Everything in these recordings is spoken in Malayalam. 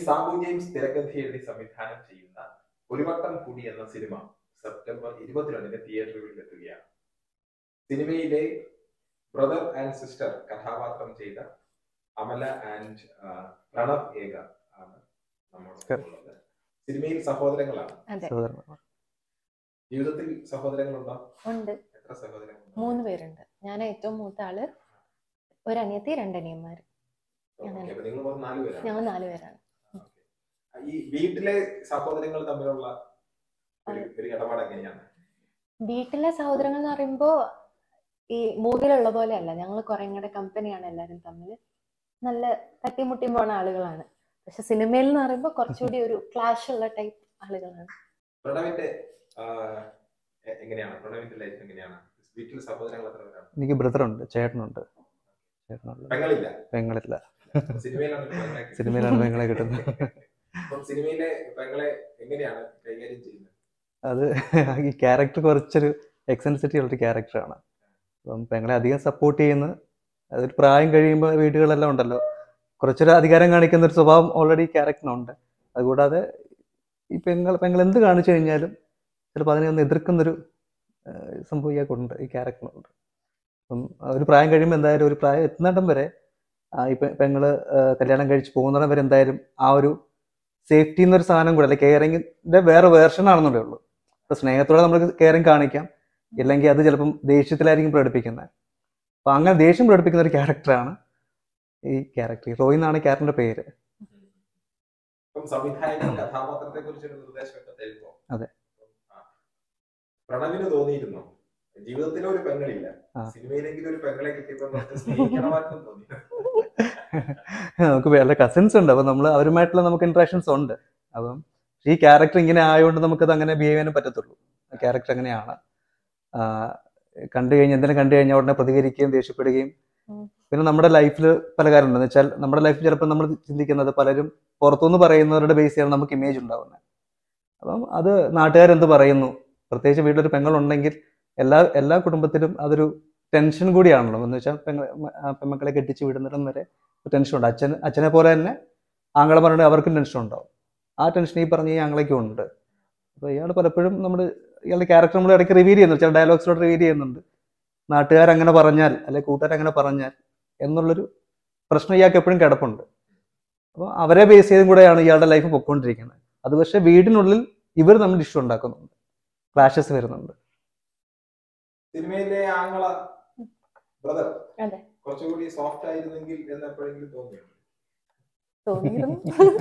സാബു ജെയിംസ് തിരക്കഥ എഴുതി സംവിധാനം ചെയ്യുന്ന ഒരു വട്ടം കൂടി എന്ന സിനിമ സെപ്റ്റംബർ ഇരുപത്തിരണ്ടിന് തിയേറ്ററുകളിൽ എത്തുകയാണ് സിനിമയിലെ ബ്രദർ ആൻഡ് സിസ്റ്റർ കഥാപാത്രം ചെയ്ത അമല ആൻഡ് പ്രണവ് ഏക ആണ് നമ്മളുള്ളത് സിനിമയിൽ സഹോദരങ്ങളാണ് അതെ സഹോദരന്മാർ ജീവിതത്തിൽ സഹോദരങ്ങളുണ്ടോ ഉണ്ട് എത്ര സഹോദരങ്ങളുണ്ട് മൂന്ന് പേരുണ്ട് ഞാൻ ഏറ്റവും മൂത്ത ആള് ഒരു അനിയത്തി രണ്ടനിയന്മാര് ഓക്കേ, അപ്പൊ നിങ്ങൾ മൊത്തം നാല് പേരാണ് ഞങ്ങൾ നാല് പേരാണ് ഈ വീട്ടിലെ സഹോദരങ്ങൾ തമ്മിലുള്ള ഒരു ഒരു ഇടപാട് എങ്ങനെയാണ് വീട്ടിലെ സഹോദരങ്ങൾ എന്ന് പറയുമ്പോ ഈ മൂവിലുള്ള പോലെ അല്ല ഞങ്ങൾ കുറെ കൂടെ കമ്പനിയാണ് എല്ലാവരും തമ്മിൽ നല്ല തട്ടിമുട്ടി പോണ ആളുകളാണ് പക്ഷെ സിനിമയിൽ എന്ന് പറയുമ്പോൾ കുറച്ചുകൂടി ഒരു ക്ലാഷ് ഉള്ള ടൈപ്പ് ആളുകളാണ് പ്രണവിന്റെ ആ, എ- എങ്ങനെയാണ് പ്രണവിന്റെ ലൈഫ് എങ്ങനെയാണ് വീട്ടിൽ സഹോദരങ്ങൾ എത്ര പേരാണ് എനിക്ക് ബ്രദറുണ്ട് ചേട്ടനുണ്ട് ചേട്ടനുണ്ട് പെങ്ങളില്ല പെങ്ങളില്ല സിനിമയിലാണ് പെങ്ങളെ കിട്ടുന്നത്. സിനിമയിലാണ് പെങ്ങളെ കിട്ടുന്നത് അപ്പം സിനിമയിലെ പെങ്ങളെ എങ്ങനെയാണ് കൈകാര്യം ചെയ്യുന്നത് അത് ഈ ക്യാരക്ടർ കുറച്ചൊരു എക്സെൻസിറ്റി ഉള്ളൊരു ക്യാരക്ടറാണ് അപ്പം പെങ്ങളെ അധികം സപ്പോർട്ട് ചെയ്യുന്ന അതൊരു പ്രായം കഴിയുമ്പോൾ വീടുകളെല്ലാം ഉണ്ടല്ലോ കുറച്ചൊരു അധികാരം കാണിക്കുന്ന ഒരു സ്വഭാവം ഓൾറെഡി ക്യാരക്ടറിനുണ്ട് അതുകൂടാതെ ഈ പെങ്ങൾ പെങ്ങൾ എന്ത് കാണിച്ചു കഴിഞ്ഞാലും ചിലപ്പോൾ അതിനെ ഒന്ന് എതിർക്കുന്നൊരു ആ, സംഭവം ഇയാൾക്കുണ്ട് ഈ ക്യാരക്ടറിനുണ്ട് അപ്പം ആ ഒരു പ്രായം കഴിയുമ്പോൾ എന്തായാലും ഒരു പ്രായം എത്തുന്നിടം വരെ ആ, ഈ പെ- പെങ്ങള് ആ, കല്യാണം കഴിച്ച് പോകുന്നിടം വരെ എന്തായാലും ആ ഒരു സേഫ്റ്റി എന്നൊരു സാധനം കൂടെ അല്ലെ കെയറിങ്ങിന്റെ വേറെ വേർഷൻ ആണെന്നുള്ളേ ഉള്ളൂ ഇപ്പൊ സ്നേഹത്തോടെ നമ്മൾ കെയറിങ് കാണിക്കാം ഇല്ലെങ്കിൽ അത് ചിലപ്പം ദേഷ്യത്തിലായിരിക്കും പ്രകടിപ്പിക്കുന്നത് അപ്പൊ അങ്ങനെ ദേഷ്യം പ്രകടിപ്പിക്കുന്ന ഒരു ക്യാരക്ടറാണ് ഈ ക്യാരക്ടർ റോയ് എന്നാണ് ക്യാരക്ടറിന്റെ പേര് അപ്പം സംവിധായകൻ കഥാപാത്രത്തെ കുറിച്ച് ഒരു നിർദ്ദേശമൊക്കെ തരുമോ അതെ. ആ. പ്രണവിന് തോന്നിയിരുന്നു ജീവിതത്തിലും ഒരു പെങ്ങളില്ല ആ. സിനിമയിലെങ്കിലും ഒരു പെങ്ങളെ കിട്ടിയപ്പോൾ കുറച്ച് സ്നേഹിക്കണമായിരുന്നു തോന്നി നമുക്ക് വേറെ കസിൻസ് ഉണ്ട് അപ്പൊ നമ്മൾ അവരുമായിട്ടുള്ള നമുക്ക് ഇന്ററാക്ഷൻസ് ഉണ്ട് അപ്പം ഈ ക്യാരക്ടർ ഇങ്ങനെ ആയതുകൊണ്ട് നമുക്കത് അങ്ങനെ ബിഹേവ് ചെയ്യാനും പറ്റത്തുള്ളൂ ക്യാരക്ടർ അങ്ങനെയാണ് ആ, കണ്ടു കഴിഞ്ഞ് എന്തിനും കണ്ടു കഴിഞ്ഞാൽ ഉടനെ പ്രതികരിക്കുകയും ദേഷ്യപ്പെടുകയും ഉം. പിന്നെ നമ്മുടെ ലൈഫിൽ പല കാര്യമുണ്ടെന്ന് വെച്ചാൽ നമ്മുടെ ലൈഫിൽ ചിലപ്പോൾ നമ്മൾ ചിന്തിക്കുന്നത് പലരും പുറത്തുനിന്ന് പറയുന്നവരുടെ ബേസ് ചെയ്യാണ് നമുക്ക് ഇമേജ് ഉണ്ടാവുന്നത് അപ്പം അത് നാട്ടുകാരെന്ത് പറയുന്നു പ്രത്യേകിച്ച് വീട്ടിലൊരു പെങ്ങളുണ്ടെങ്കിൽ എല്ലാ എല്ലാ കുടുംബത്തിലും അതൊരു ടെൻഷൻ കൂടിയാണല്ലോ എന്ന് വെച്ചാൽ പെങ്ങളെ ആ പെൺമക്കളെ കെട്ടിച്ച് വിടുന്നിടം വരെ ടെൻഷൻ ഉണ്ട് അച്ഛൻ അച്ഛനെ പോലെ തന്നെ ആങ്ങളമാരുണ്ട് അവർക്കും ടെൻഷൻ ഉണ്ടാവും ആ ടെൻഷൻ ഈ പറഞ്ഞ ഈ ആങ്ങളയ്ക്കും ഉണ്ട് അപ്പോൾ ഇയാൾ പലപ്പോഴും നമ്മൾ ഇയാളുടെ ക്യാരക്ടർ നമ്മൾ ഇടയ്ക്ക് റിവീൽ ചെയ്യുന്നു ചില ഡയലോഗ്സിലോട്ട് റിവീൽ ചെയ്യുന്നുണ്ട് നാട്ടുകാരങ്ങനെ പറഞ്ഞാൽ അല്ലെ കൂട്ടുകാരങ്ങനെ പറഞ്ഞാൽ എന്നുള്ളൊരു പ്രശ്നം ഇയാൾക്ക് എപ്പോഴും കിടപ്പുണ്ട് അപ്പോൾ അവരെ ബേസ് ചെയ്തും കൂടെയാണ് ഇയാളുടെ ലൈഫ് പൊയ്ക്കൊണ്ടിരിക്കുന്നത് അത് പക്ഷേ വീടിനുള്ളിൽ ഇവർ നമ്മൾ ഇഷ്യൂ ഉണ്ടാക്കുന്നുണ്ട് ക്ലാഷസ് വരുന്നുണ്ട് സിനിമയിലെ ആങ്ങള ബ്രദർ അതെ. കുറച്ചുകൂടി സോഫ്റ്റ് ആയിരുന്നെങ്കിൽ എന്ന് എപ്പോഴെങ്കിലും തോന്നിയോ തോന്നിയിരുന്നു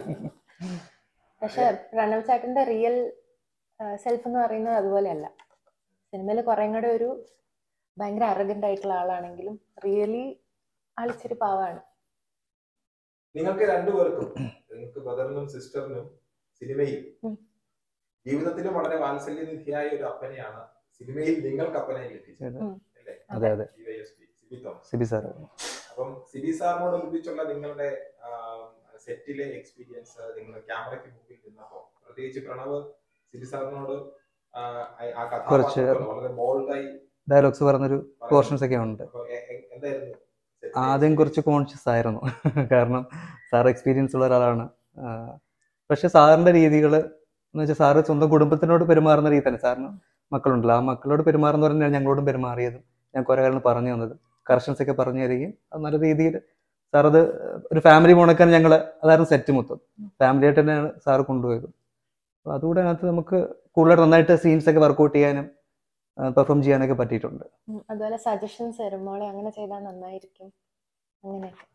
പക്ഷെ പ്രണവ് ചേട്ടന്റെ റിയൽ സെൽഫ് എന്ന് പറയുന്നത് അതുപോലെയല്ല സിനിമയിൽ കുറേ കൂടെ ഒരു ഭയങ്കര അറഗന്റ് ആയിട്ടുള്ള ആളാണെങ്കിലും റിയലി ആളിച്ചിരി പാവാണ് നിങ്ങൾക്ക് രണ്ടുപേർക്കും നിങ്ങൾക്ക് ബ്രദറിനും സിസ്റ്ററിനും സിനിമയിൽ ഉം. ജീവിതത്തിലും വളരെ വാത്സല്യനിധിയായ ഒരു അപ്പനെയാണ് സിനിമയിൽ നിങ്ങൾക്ക് അപ്പനായി ലഭിച്ചത് ഉം. അല്ലേ അതെ അതെ DYSP, Sibi Thomas Sibi sir അപ്പം സിബി സാറിനോട് ഒന്നിച്ചുള്ള നിങ്ങളുടെ സെറ്റിലെ എക്സ്പീരിയൻസ് നിങ്ങൾ ക്യാമറയ്ക്ക് മുമ്പിൽ നിന്നപ്പോ പ്രത്യേകിച്ച് പ്രണവ് സിബി സാറിനോട് ആ, ആ കുറച്ച് കഥാപാത്രത്തോട് വളരെ ബോൾഡായി ഡയലോഗ്സ് പറഞ്ഞൊരു പോർഷൻസ് ഒക്കെ ഉണ്ട് എന്തായിരുന്നു set ആദ്യം ലെ കുറച്ച് കോൺഷ്യസ് ആയിരുന്നു കാരണം സാർ എക്സ്പീരിയൻസ് ഉള്ള ഒരാളാണ് ആ, പക്ഷെ സാറിന്റെ രീതികൾ എന്ന് വെച്ചാൽ സാറ് സ്വന്തം കുടുംബത്തിനോട് പെരുമാറുന്ന രീതി തന്നെ സാറിന് മക്കളുണ്ടല്ലോ ആ മക്കളോട് പെരുമാറുന്ന പറഞ്ഞാൽ ഞങ്ങളോടും പെരുമാറിയത് ഞാൻ കുറെ കാലം പറഞ്ഞു തന്നത് കറക്ഷൻസ് ഒക്കെ പറഞ്ഞു തരികയും അത് നല്ല രീതിയിൽ സാർ അത് ഒരു ഫാമിലി പോണക്കാൻ ഞങ്ങൾ അതായിരുന്നു സെറ്റ് മൊത്തം ഫാമിലി ആയിട്ട് തന്നെയാണ് സാർ കൊണ്ടുപോയത് അപ്പോൾ അതുകൂടെ അതിനകത്ത് നമുക്ക് കൂടുതൽ നന്നായിട്ട് സീൻസ് ഒക്കെ വർക്കൗട്ട് ചെയ്യാനും പെർഫോം ചെയ്യാനൊക്കെ പറ്റിയിട്ടുണ്ട് ഉം, അതുപോലെ സജഷൻസ് തരും മോളെ അങ്ങനെ ചെയ്താൽ നന്നായിരിക്കും അങ്ങനെയൊക്കെ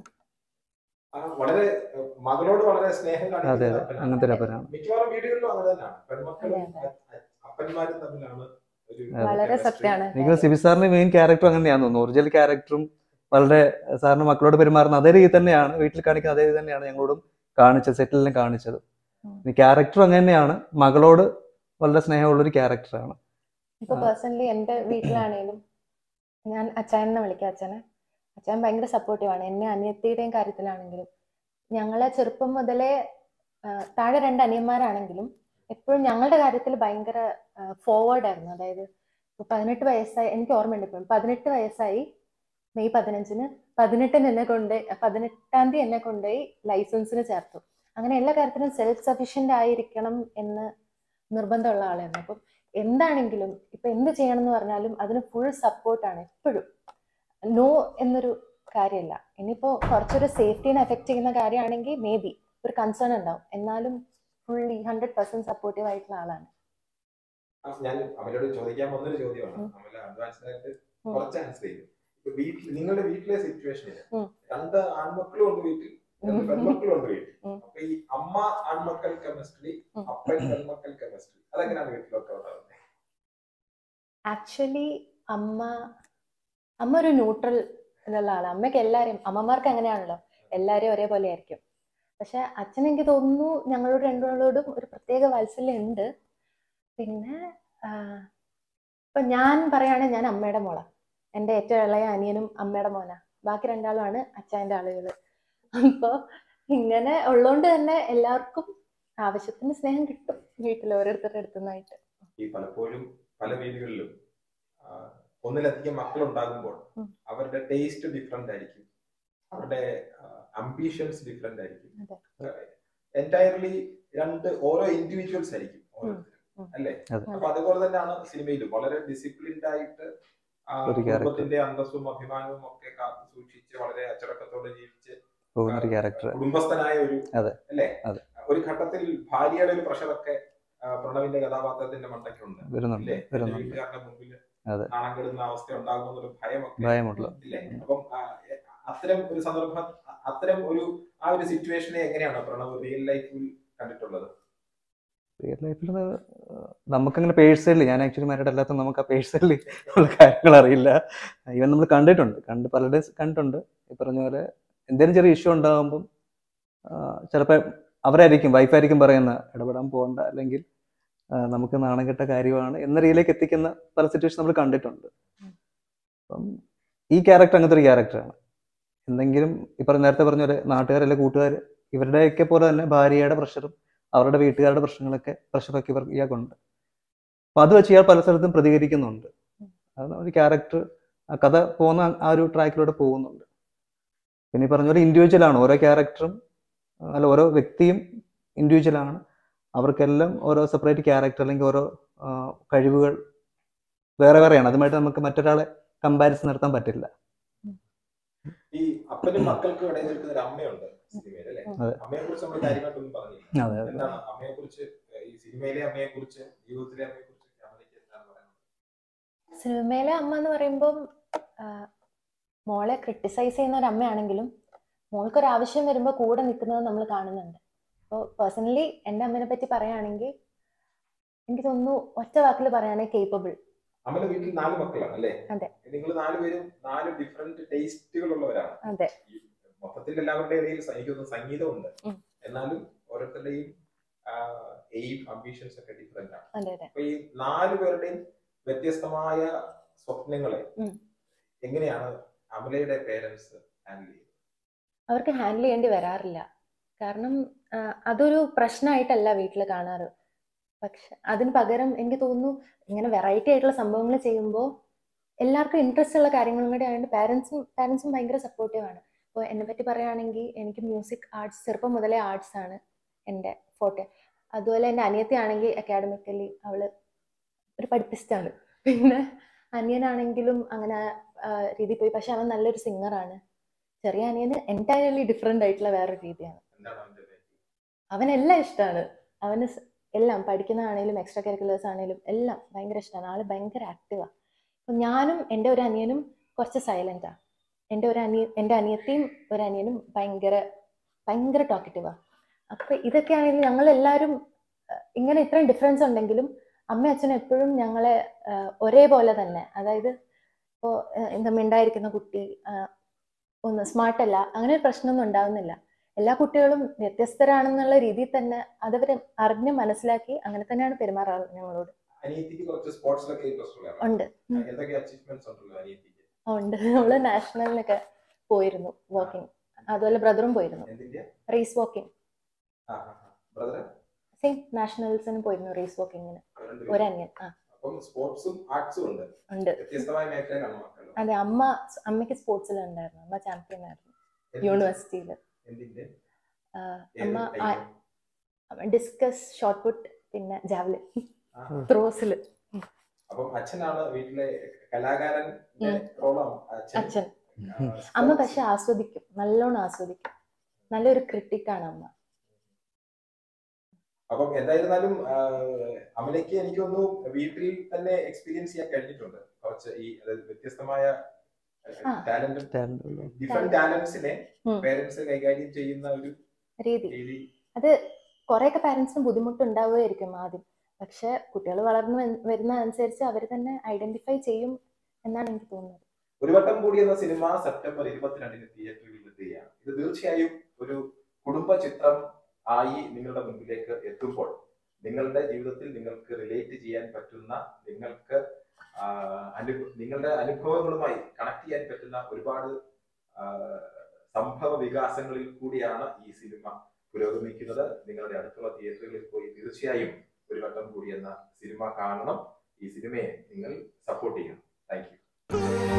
ആ, വളരെ ഏഹ്, മകളോട് വളരെ സ്നേഹം അതെ കാണിക്കുന്ന അതെ അപ്പനാണ്. അങ്ങനത്തെ ഒരു അപ്പനാണ് മിക്കവാറും വീടുകളിലും അങ്ങനെ തന്നെയാണ് പെൺമക്കളും അതെ, അ- അ- അപ്പന്മാരും തമ്മിലാണ് ഒരു വളരെ chemistry. സത്യമാണ് എനിക്ക് സിബി സാറിന്റെ മെയിൻ ക്യാരക്ടർ അങ്ങനെയാന്ന് തോന്നുന്നു ഒറിജിനൽ ക്യാരക്ടറും വളരെ സാറിന് മക്കളോട് പെരുമാറുന്ന അതേ രീതി തന്നെയാണ് വീട്ടിൽ കാണിക്കുന്ന അതേ രീതി തന്നെയാണ് ഞങ്ങളോടും കാണിച്ചത് സെറ്റിലിനും കാണിച്ചത് ഉം. ക്യാരക്ടർ അങ്ങനെ തന്നെയാണ് മകളോട് വളരെ സ്നേഹമുള്ള ഒരു ക്യാരക്ടറാണ് ഇപ്പൊ ആ. പേഴ്സണലി എന്റെ വീട്ടിലാണേലും ഞാൻ അച്ചായനെ വിളിക്കാം അച്ഛനെ അച്ഛൻ ഭയങ്കര സപ്പോർട്ടീവാണ് എന്നെ അനിയത്തിയുടെയും കാര്യത്തിലാണെങ്കിലും ഞങ്ങളെ ചെറുപ്പം മുതലേ ആ, താഴെ രണ്ട് അനിയന്മാരാണെങ്കിലും എപ്പോഴും ഞങ്ങളുടെ കാര്യത്തിൽ ഭയങ്കര ഫോർവേഡ് ആയിരുന്നു അതായത് ഇപ്പൊ പതിനെട്ട് വയസ്സായി എനിക്ക് ഓർമ്മയുണ്ട് ഇപ്പം പതിനെട്ട് വയസ്സായി മെയ് പതിനഞ്ചിന് പതിനെട്ടിന് എന്നെ കൊണ്ട് പതിനെട്ടാം തീയതി എന്നെ കൊണ്ടുപോയി ലൈസൻസിന് ചേർത്തു അങ്ങനെ എല്ലാ കാര്യത്തിനും സെൽഫ് സഫീഷ്യന്റ് ആയിരിക്കണം എന്ന് നിർബന്ധമുള്ള ആളായിരുന്നു അപ്പം എന്താണെങ്കിലും ഇപ്പൊ എന്ത് ചെയ്യണം എന്ന് പറഞ്ഞാലും അതിന് ഫുൾ സപ്പോർട്ടാണ് എപ്പോഴും നോ എന്നൊരു കാര്യമില്ല ഇനിയിപ്പോ കുറച്ചൊരു സേഫ്റ്റീനെ എഫക്ട് ചെയ്യുന്ന കാര്യമാണെങ്കിൽ മേ ബി ഒരു കൺസേൺ ഉണ്ടാവും എന്നാലും ഫുള്ളി ഹൺഡ്രഡ് പെർസെന്റ് സപ്പോർട്ടീവ് ആയിട്ടുള്ള ആളാണ് ആ, ഞാൻ അവരോട് ചോദിക്കാൻ വന്നൊരു ചോദ്യമാണ് ഉം. നമ്മൾ അഡ്വാൻസ്ഡ് ആയിട്ട് ഉം. കുറച്ച് ആൻസർ ചെയ്തു ഇപ്പൊ വീട്ടിൽ നിങ്ങളുടെ വീട്ടിലെ സിറ്റുവേഷനിൽ ഉം. രണ്ട് ആൺമക്കളും ഉണ്ട് വീട്ടിൽ രണ്ട് ഉം. പെൺമക്കളും ഉണ്ട് വീട്ടിൽ ഉം. അപ്പൊ ഈ അമ്മ ആൺമക്കൾ കെമിസ്ട്രി ഉം. അപ്പൻ പെൺമക്കൾ കെമിസ്ട്രി അതെങ്ങനെയാണ് വീട്ടിലൊക്കെ ഉണ്ടാവുന്നത് ആക്ച്വലി അമ്മ അമ്മ ഒരു ന്യൂട്രൽ എന്നുള്ള ആളാണ് അമ്മയ്ക്ക് എല്ലാവരെയും അമ്മമാർക്ക് അങ്ങനെയാണല്ലോ എല്ലാവരെയും ഒരേപോലെ ആയിരിക്കും പക്ഷെ അച്ഛൻ എനിക്ക് തോന്നുന്നു ഞങ്ങളോട് രണ്ടുപേരോടും ഒരു പ്രത്യേക വാത്സല്യം ഉണ്ട് പിന്നെ ആ, ഇപ്പൊ ഞാൻ പറയുകയാണെങ്കിൽ ഞാൻ അമ്മയുടെ മോളാ എൻ്റെ ഏറ്റവും ഇളയ അനിയനും അമ്മയുടെ മോനാ ബാക്കി രണ്ടാളുമാണ് അച്ഛൻ്റെ ആളുകൾ അപ്പോൾ ഇങ്ങനെ ഉള്ളതുകൊണ്ട് തന്നെ എല്ലാവർക്കും ആവശ്യത്തിന് സ്നേഹം കിട്ടും വീട്ടിൽ ഓരോരുത്തരുടെ അടുത്തുനിന്നായിട്ട് ഈ പലപ്പോഴും പല വീടുകളിലും ആ, ഒന്നിലധികം മക്കൾ ഉണ്ടാകുമ്പോൾ ഉം. അവരുടെ ടേസ്റ്റ് ഡിഫറെന്റ് ആയിരിക്കും അവരുടെ അംബിഷൻസ് ഡിഫറെന്റ് ആയിരിക്കും എൻറ്റയർലി രണ്ട് ഓരോ ഇൻഡിവിജ്വൽസ് ആയിരിക്കും ഓരോരുത്തരും ഉം. അല്ലേ അതെ. അപ്പൊ അതുപോലെ തന്നെയാണ് സിനിമയിലും വളരെ ഡിസിപ്ലിൻഡ് ആയിട്ട് ആ, ഒരു character. കുടുംബത്തിന്റെ അന്തസ്സും അഭിമാനവും ഒക്കെ കാത്തു സൂക്ഷിച്ച് വളരെ അച്ചടക്കത്തോടെ ജീവിച്ച് പോകുന്ന ഒരു ക്യാരക്ടർ കുടുംബസ്ഥനായ ഒരു അതെ. അല്ലേ അതെ. ഒരു ഘട്ടത്തിൽ ഭാര്യയുടെ ഒരു പ്രഷറൊക്കെ ആ, പ്രണവിന്റെ കഥാപാത്രത്തിന്റെ മണ്ടയ്ക്കുണ്ട് വരുന്നുണ്ട് ഇല്ലേ എന്റെ വരുന്നുണ്ട് വീട്ടുകാരുടെ മുമ്പിൽ അതെ. നാണം കെടുന്ന അവസ്ഥ ഉണ്ടാകുമെന്നൊരു ഭയമൊക്കെ ഭയമുള്ള ഇല്ലേ അപ്പം ആ, എ- അത്തരം ഒരു സന്ദർഭം അ- അത്തരം ഒരു ആ ഒരു സിറ്റുവേഷനെ എങ്ങനെയാണ് പ്രണവ് റിയൽ ലൈഫിൽ കണ്ടിട്ടുള്ളത് റിയൽ ലൈഫിൽ നമുക്കങ്ങനെ പേഴ്സണലി ഞാൻ ആക്ച്വലി മാരീഡ് അല്ലാത്ത നമുക്ക് ആ പേഴ്സണലി ഉള്ള കാര്യങ്ങൾ അറിയില്ല ഈവൻ നമ്മൾ കണ്ടിട്ടുണ്ട് കണ്ട് പലരുടെയും കണ്ടിട്ടുണ്ട് ഈ പറഞ്ഞ പോലെ എന്തെങ്കിലും ചെറിയ ഇഷ്യൂ ഉണ്ടാകുമ്പം ചിലപ്പോൾ അവരായിരിക്കും വൈഫായിരിക്കും പറയുന്ന ഇടപെടാൻ പോകണ്ട അല്ലെങ്കിൽ ആ, നമുക്ക് നാണം കെട്ട കാര്യമാണ് എന്ന രീതിയിലേക്ക് എത്തിക്കുന്ന പല സിറ്റുവേഷൻ നമ്മൾ കണ്ടിട്ടുണ്ട് അപ്പം ഈ ക്യാരക്ടർ അങ്ങനത്തെ ഒരു ക്യാരക്ടറാണ് എന്തെങ്കിലും ഈ പറഞ്ഞ നേരത്തെ പറഞ്ഞ പോലെ നാട്ടുകാരല്ല കൂട്ടുകാർ ഇവരുടെയൊക്കെ പോലെ തന്നെ ഭാര്യയുടെ പ്രഷറും അവരുടെ വീട്ടുകാരുടെ പ്രശ്നങ്ങളൊക്കെ പ്രഷറൊക്കെ ഇവർ ഇയാൾക്കുണ്ട് അപ്പൊ അത് വെച്ച് ഇയാൾ പല സ്ഥലത്തും പ്രതികരിക്കുന്നുണ്ട് അത് ഒരു ക്യാരക്ടർ ആ കഥ പോകുന്ന ആ ഒരു ട്രാക്കിലൂടെ പോകുന്നുണ്ട് പിന്നെ ഈ പറഞ്ഞ പോലെ ഇൻഡിവിജ്വൽ ആണ് ഓരോ ക്യാരക്ടറും അല്ല ഓരോ വ്യക്തിയും ഇൻഡിവിജ്വൽ ആണ് അവർക്കെല്ലാം ഓരോ സെപ്പറേറ്റ് ക്യാരക്ടർ അല്ലെങ്കിൽ ഓരോ ആ, കഴിവുകൾ വേറെ വേറെയാണ് അതുമായിട്ട് നമുക്ക് മറ്റൊരാളെ കമ്പാരിസൺ നടത്താൻ പറ്റില്ല ഈ അപ്പനും മക്കൾക്കും ഇടയിൽ നിൽക്കുന്ന ഒരു അമ്മയുണ്ട് സിനിമയിൽ അല്ലേ ഉം. അതെ. അമ്മയെ കുറിച്ച് നമ്മൾ കാര്യമായിട്ടൊന്നും പറഞ്ഞില്ല അതെ അതെ എന്താണ് അമ്മയെ കുറിച്ച് ഈ സിനിമയിലെ അമ്മയെ കുറിച്ച് ജീവിതത്തിലെ അമ്മയെ കുറിച്ച് അമ്മയ്ക്ക് എന്താണ് പറയുന്നത് സിനിമയിലെ അമ്മ എന്ന് പറയുമ്പം ആ, മോളെ ക്രിട്ടിസൈസ് ചെയ്യുന്ന ഒരു അമ്മയാണെങ്കിലും മോൾക്കൊരു ആവശ്യം വരുമ്പോൾ കൂടെ നിൽക്കുന്നത് നമ്മൾ കാണുന്നുണ്ട് അപ്പോൾ പേഴ്സണലി എൻ്റെ അമ്മേനെ പറ്റി പറയുകയാണെങ്കിൽ എനിക്ക് തോന്നുന്നു ഒറ്റ വാക്കിൽ പറയാനേ കേപ്പബിൾ അമ്മയുടെ വീട്ടിൽ നാല് മക്കളാണ് അല്ലേ അതെ. നിങ്ങൾ നാലുപേരും നാല് ഡിഫറെന്റ് ടേസ്റ്റുകൾ ഉള്ളവരാണ് അതെ ഈ മൊത്തത്തിൽ എല്ലാവരുടെ ഇടയിൽ സ- എനിക്ക് തോന്നുന്നു സംഗീതമുണ്ട് ഉം. എന്നാലും ഓരോരുത്തരുടെയും എയിം അംബിഷൻസ് ഒക്കെ ഡിഫറെന്റ് ആണ് അതെ അതെ അപ്പൊ ഈ നാല് പേരുടെയും വ്യത്യസ്തമായ സ്വപ്നങ്ങളെ ഉം. എങ്ങനെയാണ് അമലയുടെ പേരൻസ് ഹാൻഡിൽ ചെയ്യുന്നത് അവർക്ക് ഹാൻഡിൽ ചെയ്യേണ്ടി വരാറില്ല കാരണം ആ, അതൊരു പ്രശ്നമായിട്ടല്ല വീട്ടിൽ കാണാറ് പക്ഷെ അതിന് പകരം എനിക്ക് തോന്നുന്നു ഇങ്ങനെ വെറൈറ്റി ആയിട്ടുള്ള സംഭവങ്ങൾ ചെയ്യുമ്പോൾ എല്ലാവർക്കും ഇൻട്രസ്റ്റ് ഉള്ള കാര്യങ്ങളും കൂടി ആയതുകൊണ്ട് പാരൻസും പാരൻസും ഭയങ്കര സപ്പോർട്ടീവ് ആണ് അപ്പോൾ എന്നെ പറ്റി പറയുകയാണെങ്കിൽ എനിക്ക് മ്യൂസിക് ആർട്സ് ചെറുപ്പം മുതലേ ആർട്സ് ആണ് എൻ്റെ ഫോട്ടോ അതുപോലെ എൻ്റെ അനിയത്തി ആണെങ്കിൽ അക്കാഡമിക്കലി അവള് ഒരു പഠിപ്പിസ്റ്റാണ് പിന്നെ അനിയനാണെങ്കിലും അങ്ങനെ ആ, രീതിയിൽ പോയി പക്ഷെ അവൻ നല്ലൊരു സിംഗറാണ് ചെറിയ അനിയന് എൻറ്റയർലി ഡിഫറെൻ്റ് ആയിട്ടുള്ള വേറൊരു രീതിയാണ് എന്താണ് അവന്റെ പേര്? അവനെല്ലാം ഇഷ്ടമാണ് അവന് സ് എല്ലാം പഠിക്കുന്നതാണേലും എക്സ്ട്രാ കരിക്കുലേഴ്സ് ആണേലും എല്ലാം ഭയങ്കര ഇഷ്ടമാണ് ആള് ഭയങ്കര ആക്റ്റീവാണ് അപ്പം ഞാനും എൻ്റെ ഒരു അനിയനും കുറച്ച് സൈലൻ്റാണ് എൻ്റെ ഒരു അനിയ എൻ്റെ അനിയത്തിയും ഒരു അനിയനും ഭയങ്കര ഭയങ്കര ടോക്കറ്റീവാണ് അപ്പം ഇതൊക്കെ ആണെങ്കിലും ഞങ്ങളെല്ലാവരും അഹ് ഇങ്ങനെ ഇത്രയും ഡിഫറൻസ് ഉണ്ടെങ്കിലും അമ്മയും അച്ഛനും എപ്പോഴും ഞങ്ങളെ അഹ് ഒരേപോലെ തന്നെ അതായത് ഇപ്പോൾ എന്താ മിണ്ടായിരിക്കുന്ന കുട്ടി അഹ് ഒന്ന് സ്മാർട്ട് അല്ല അങ്ങനെ ഒരു പ്രശ്നമൊന്നും ഉണ്ടാവുന്നില്ല എല്ലാ കുട്ടികളും വ്യത്യസ്തരാണെന്നുള്ള രീതിയിൽ തന്നെ അതവർ അറിഞ്ഞ് മനസ്സിലാക്കി അങ്ങനെ തന്നെയാണ് പെരുമാറാറ് ഞങ്ങളോട് അനിയത്തിക്ക് കുറച്ച് സ്പോർട്സിലൊക്കെ ഇൻട്രസ്റ്റ് ഉള്ളതാണ് ഉണ്ട് ഉം. എന്തൊക്കെ അച്ചീവ്മെന്റ്സ് ഉണ്ടല്ലോ അനിയത്തിക്ക് ഉണ്ട് നമ്മള് നാഷണലിനൊക്കെ പോയിരുന്നു വാക്കിംഗ് അതുപോലെ ബ്രദറും പോയിരുന്നു എന്തിന്റെ റേസ് വാക്കിംഗ് ബ്രദർ സെയിം നാഷണൽസിന് പോയിരുന്നു റേസ് വാക്കിങ്ങിന് ഒരനിയൻ ആ അപ്പം സ്പോർട്സും ആർട്സും ഉണ്ട് ഉണ്ട് വ്യത്യസ്തമായ മേഖലയിലാണ് മക്കൾ അതെ അമ്മ അമ്മയ്ക്ക് സ്പോർട്സിൽ ഉണ്ടായിരുന്നു അമ്മ ചാമ്പ്യൻ ആയിരുന്നു യൂണിവേഴ്സിറ്റിയിൽ എന്തിന്റെ ആ, ഏത് അമ്മ type? ഡിസ്കസ് ഷോർട്ട് പുട്ട് പിന്നെ ജാവലിൻ ആ. ത്രോസിൽ അപ്പം അച്ഛനാണ് വീട്ടിലെ കലാകാരന്റെ റോളാണ് അച്ഛൻ അച്ഛൻ ആ, അമ്മ പക്ഷെ ആസ്വദിക്കും നല്ലോണം ആസ്വദിക്കും നല്ലൊരു ക്രിട്ടിക്കാണ് അമ്മ അപ്പം എന്തായിരുന്നാലും ആ, അമലയ്ക്ക് എനിക്ക് തോന്നുന്നു വീട്ടിൽ തന്നെ എക്സ്പീരിയൻസ് ചെയ്യാൻ കഴിഞ്ഞിട്ടുണ്ട് കുറച്ച് ഈ അതായത് വ്യത്യസ്തമായ ആ. Talent Talent. ഡിഫറെന്റ് ടാലന്റ്സിനെ ഉം. പേരൻസ് കൈകാര്യം ചെയ്യുന്ന ഒരു രീതി രീതി കുറെയൊക്കെ പാരന്റ്സിന് ബുദ്ധിമുട്ടുണ്ടാവുമായിരിക്കും ആദ്യം പക്ഷെ കുട്ടികൾ വളർന്നു വന്ന് വരുന്ന അനുസരിച്ച് അവർ തന്നെ ഐഡന്റിഫൈ ചെയ്യും എന്നാണ് എനിക്ക് തോന്നുന്നത് ഒരു വട്ടം കൂടി എന്ന സിനിമ സെപ്റ്റംബർ ഇരുപത്തിരണ്ടിന് തിയേറ്ററുകളിൽ എത്തുകയാണ് ഇത് തീർച്ചയായും ഒരു കുടുംബ ചിത്രം ആയി നിങ്ങളുടെ മുൻപിലേക്ക് എത്തുമ്പോൾ നിങ്ങളുടെ ജീവിതത്തിൽ നിങ്ങൾക്ക് റിലേറ്റ് ചെയ്യാൻ പറ്റുന്ന നിങ്ങൾക്ക് ആ, അനു- നിങ്ങളുടെ അനുഭവങ്ങളുമായി കണക്ട് ചെയ്യാൻ പറ്റുന്ന ഒരുപാട് ആ, സംഭവ വികാസങ്ങളിൽ കൂടിയാണ് ഈ സിനിമ പുരോഗമിക്കുന്നത് നിങ്ങളുടെ അടുത്തുള്ള തിയേറ്ററുകളിൽ പോയി തീർച്ചയായും ഒരു വട്ടം കൂടി എന്ന സിനിമ കാണണം ഈ സിനിമയെ നിങ്ങൾ സപ്പോർട്ട് ചെയ്യണം താങ്ക് യു